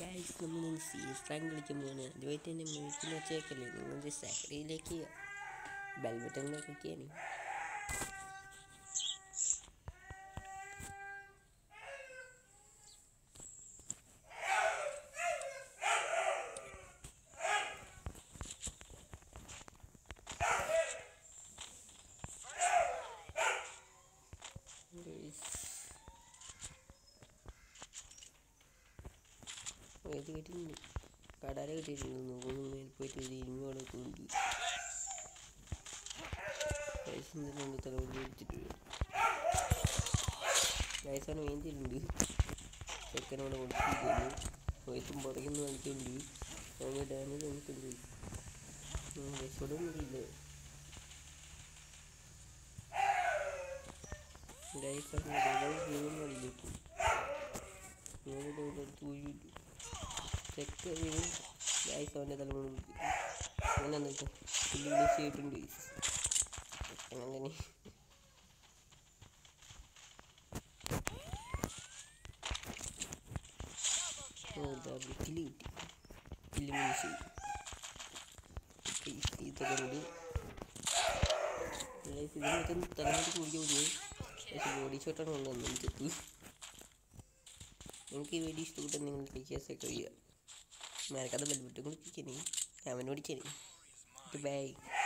Guys നമ്മൾ സീസ് rank കളിക്കുമ്പോഴാണ് അതുമായിട്ട് തന്നെ വീട്ടിൽ വെച്ചേക്കല്ലേ നിങ്ങൾ സാക്രിയിലേക്ക് ബെൽ ബട്ടണിൽ ക്ലിക്ക് ചെയ്യണേ Guys. ഇത് കിട്ടിയിട്ടുണ്ട് കടാര കിട്ടിയിട്ടുണ്ട് നോക്കുന്നു മേൽ പോയിട്ട് ഒരു ഇരുമ്പോടെ കൊണ്ട് പൈസ എന്തെങ്കിലും തലമുടി എടുത്തിട്ട് പൈസ വേണ്ടിയിട്ടുണ്ട് ചെക്കനോട് കൊടുത്തിരിക്കുന്നു പൈസ പുറകിന്ന് കാണിക്കുന്നുണ്ട് അവന് ഡാമേജ് കാണിക്കുന്നുണ്ട് രക്ഷപ്പെടുന്നില്ല ഗൈസ് അങ്ങനെ വീഴുന്നില്ല ഞാനിവിടെ എടുത്ത് വീഴുന്നു ചെക്ക വീണ് ഗൈസ് അവൻ്റെ തലമുറ അങ്ങനെ എന്താ വെച്ചാൽ പുള്ളി വിളിച്ചിട്ടുണ്ട് അങ്ങനെ തന്നെ ഓ ഡബിൾ കിലി കിട്ടി കില്ലി മീൻസ് ഇതൊക്കെ കൂടി ഗൈസ് ഇതിനകത്ത് തലമുടി കുടിക്കാൻ പറ്റുമോ പക്ഷേ ബോഡി ഷോട്ടാണ് കൊണ്ടുവന്നത് ചെത്തു എനിക്ക് ഈ വീഡിയോ ഇഷ്ടപ്പെട്ട നിങ്ങൾ ലൈക്ക് ചെയ്യാൻ കഴിയുക മറക്കാതെ ബെൽബിട്ടും കുളിപ്പിക്കണേ കമൻറ്റ് പഠിക്കണേ ബൈ